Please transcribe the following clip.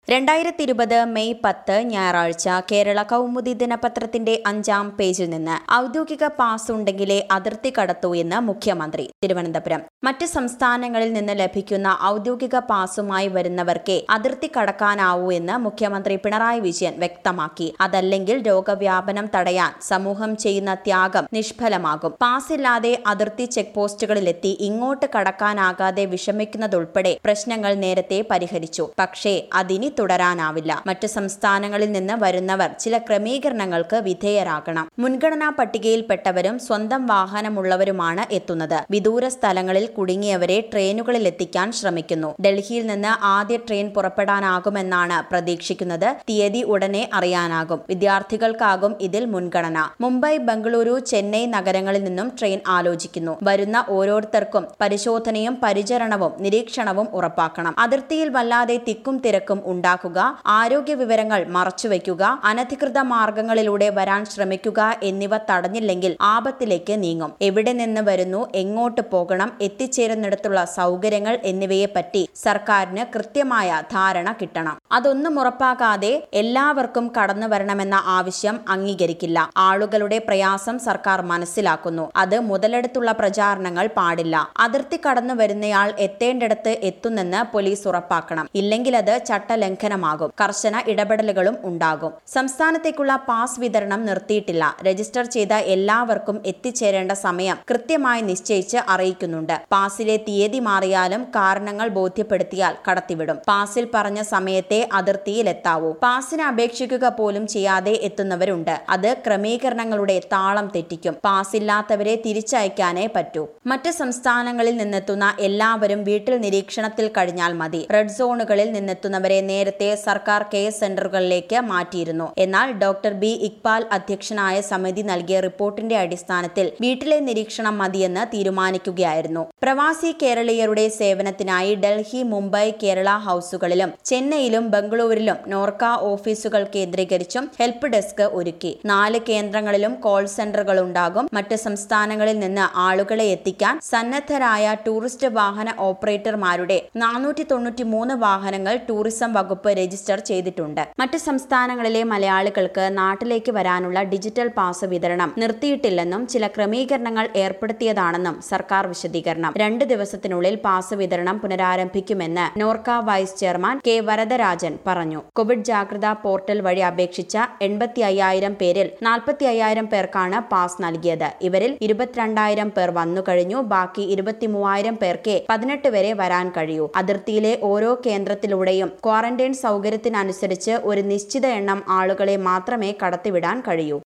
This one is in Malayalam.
രണ്ടായിരത്തി ഇരുപത് മെയ് പത്ത് ഞായറാഴ്ച കേരള കൗമുദി ദിനപത്രത്തിന്റെ അഞ്ചാം പേജിൽ നിന്ന് ഔദ്യോഗിക പാസ് ഉണ്ടെങ്കിലേ അതിർത്തി കടത്തൂ എന്ന് മുഖ്യമന്ത്രി തിരുവനന്തപുരം മറ്റ് സംസ്ഥാനങ്ങളിൽ നിന്ന് ലഭിക്കുന്ന ഔദ്യോഗിക പാസുമായി വരുന്നവർക്കേ അതിർത്തി കടക്കാനാവൂ എന്ന് മുഖ്യമന്ത്രി പിണറായി വിജയൻ വ്യക്തമാക്കി അതല്ലെങ്കിൽ രോഗവ്യാപനം തടയാൻ സമൂഹം ചെയ്യുന്ന ത്യാഗം നിഷ്ഫലമാകും പാസില്ലാതെ അതിർത്തി ചെക്ക് പോസ്റ്റുകളിലെത്തി ഇങ്ങോട്ട് കടക്കാനാകാതെ വിഷമിക്കുന്നതുൾപ്പെടെ പ്രശ്നങ്ങൾ നേരത്തെ പരിഹരിച്ചു പക്ഷേ അതിനി തുടരാനാവില്ല മറ്റ് സംസ്ഥാനങ്ങളിൽ നിന്ന് വരുന്നവർ ചില ക്രമീകരണങ്ങൾക്ക് വിധേയരാകണം മുൻഗണനാ പട്ടികയിൽപ്പെട്ടവരും സ്വന്തം വാഹനമുള്ളവരുമാണ് എത്തുന്നത് വിദൂര സ്ഥലങ്ങളിൽ കുടുങ്ങിയവരെ ട്രെയിനുകളിൽ എത്തിക്കാൻ ശ്രമിക്കുന്നു ഡൽഹിയിൽ നിന്ന് ആദ്യ ട്രെയിൻ പുറപ്പെടാനാകുമെന്നാണ് പ്രതീക്ഷിക്കുന്നത് തീയതി ഉടനെ അറിയാനാകും വിദ്യാർത്ഥികൾക്കാകും ഇതിൽ മുൻഗണന മുംബൈ ബംഗളൂരു ചെന്നൈ നഗരങ്ങളിൽ നിന്നും ട്രെയിൻ ആലോചിക്കുന്നു വരുന്ന ഓരോരുത്തർക്കും പരിശോധനയും പരിചരണവും നിരീക്ഷണവും ഉറപ്പാക്കണം അതിർത്തിയിൽ വല്ലാതെ തിക്കും തിരക്കും ഉണ്ടാക്കുക ആരോഗ്യ വിവരങ്ങൾ മറച്ചുവെക്കുക അനധികൃത മാർഗങ്ങളിലൂടെ വരാൻ ശ്രമിക്കുക എന്നിവ തടഞ്ഞില്ലെങ്കിൽ ആപത്തിലേക്ക് നീങ്ങും എവിടെ നിന്ന് വരുന്നു എങ്ങോട്ട് പോകണം എത്തിച്ചേരുന്നിടത്തുള്ള സൗകര്യങ്ങൾ എന്നിവയെപ്പറ്റി സർക്കാരിന് കൃത്യമായ ധാരണ കിട്ടണം അതൊന്നും ഉറപ്പാക്കാതെ എല്ലാവർക്കും കടന്നു വരണമെന്ന ആവശ്യം അംഗീകരിക്കില്ല ആളുകളുടെ പ്രയാസം സർക്കാർ മനസ്സിലാക്കുന്നു അത് മുതലെടുത്തുള്ള പ്രചാരണങ്ങൾ പാടില്ല അതിർത്തി കടന്നു വരുന്നയാൾ എത്തേണ്ടിടത്ത് എത്തുന്നെന്ന് പോലീസ് ഉറപ്പാക്കണം ഇല്ലെങ്കിൽ അത് ചട്ടലംഘനമാകും കർശന ഇടപെടലുകളും ഉണ്ടാകും സംസ്ഥാനത്തേക്കുള്ള പാസ് വിതരണം നിർത്തിയിട്ടില്ല രജിസ്റ്റർ ചെയ്ത എല്ലാവർക്കും എത്തിച്ചേരേണ്ട സമയം കൃത്യമായി നിശ്ചയിച്ച് അറിയിക്കുന്നുണ്ട് പാസിലെ തീയതി മാറിയാലും കാരണങ്ങൾ ബോധ്യപ്പെടുത്തിയാൽ കടത്തിവിടും പാസിൽ പറഞ്ഞ സമയത്തെ അതിർത്തിയിൽ എത്താവൂ പാസിന് അപേക്ഷിക്കുക പോലും ചെയ്യാതെ എത്തുന്നവരുണ്ട് അത് ക്രമീകരണങ്ങളുടെ താളം തെറ്റിക്കും പാസില്ലാത്തവരെ തിരിച്ചയക്കാനേ പറ്റൂ മറ്റ് സംസ്ഥാനങ്ങളിൽ നിന്നെത്തുന്ന എല്ലാവരും വീട്ടിൽ നിരീക്ഷണത്തിൽ കഴിഞ്ഞാൽ മതി റെഡ് സോണുകളിൽ നിന്നെത്തുന്നവരെ നേരത്തെ സർക്കാർ കെയർ സെന്ററുകളിലേക്ക് മാറ്റിയിരുന്നു എന്നാൽ ഡോക്ടർ ബി ഇക്ബാൽ അധ്യക്ഷനായ സമിതി നൽകിയ റിപ്പോർട്ടിന്റെ അടിസ്ഥാനത്തിൽ വീട്ടിലെ നിരീക്ഷണം മതിയെന്ന് തീരുമാനിക്കുകയായിരുന്നു പ്രവാസി കേരളീയരുടെ സേവനത്തിനായി ഡൽഹി മുംബൈ കേരള ഹൌസുകളിലും ചെന്നൈയിലും ബംഗളൂരിലും നോർക്ക ഓഫീസുകൾ കേന്ദ്രീകരിച്ചും ഹെൽപ്പ് ഡെസ്ക് ഒരുക്കി നാല് കേന്ദ്രങ്ങളിലും കോൾ സെന്ററുകൾ ഉണ്ടാകും മറ്റ് സംസ്ഥാനങ്ങളിൽ നിന്ന് ആളുകളെ എത്തിക്കാൻ സന്നദ്ധരായ ടൂറിസ്റ്റ് വാഹന ഓപ്പറേറ്റർമാരുടെ നാനൂറ്റി തൊണ്ണൂറ്റി മൂന്ന് വാഹനങ്ങൾ ടൂറിസം വകുപ്പ് രജിസ്റ്റർ ചെയ്തിട്ടുണ്ട് മറ്റ് സംസ്ഥാനങ്ങളിലെ മലയാളികൾക്ക് നാട്ടിലേക്ക് വരാനുള്ള ഡിജിറ്റൽ പാസ് വിതരണം നിർത്തിയിട്ടില്ലെന്നും ചില ക്രമീകരണങ്ങൾ ഏർപ്പെടുത്തിയതാണെന്നും സർക്കാർ വിശദീകരണം രണ്ട് ദിവസത്തിനുള്ളിൽ പാസ് വിതരണം പുനരാരംഭിക്കുമെന്ന് Norka vice chairman K Varadarajan പറഞ്ഞു കോവിഡ് ജാഗ്രതാ പോർട്ടൽ വഴി അപേക്ഷിച്ച എൺപത്തി അയ്യായിരം പേരിൽ നാൽപ്പത്തി അയ്യായിരം പേർക്കാണ് പാസ് നൽകിയത് ഇവരിൽ ഇരുപത്തിരണ്ടായിരം പേർ വന്നു കഴിഞ്ഞു ബാക്കി ഇരുപത്തി മൂവായിരം പേർക്ക് പതിനെട്ട് വരെ വരാൻ കഴിയൂ അതിർത്തിയിലെ ഓരോ കേന്ദ്രത്തിലൂടെയും ക്വാറന്റൈൻ സൗകര്യത്തിനനുസരിച്ച് ഒരു നിശ്ചിത എണ്ണം ആളുകളെ മാത്രമേ കടത്തിവിടാൻ കഴിയൂ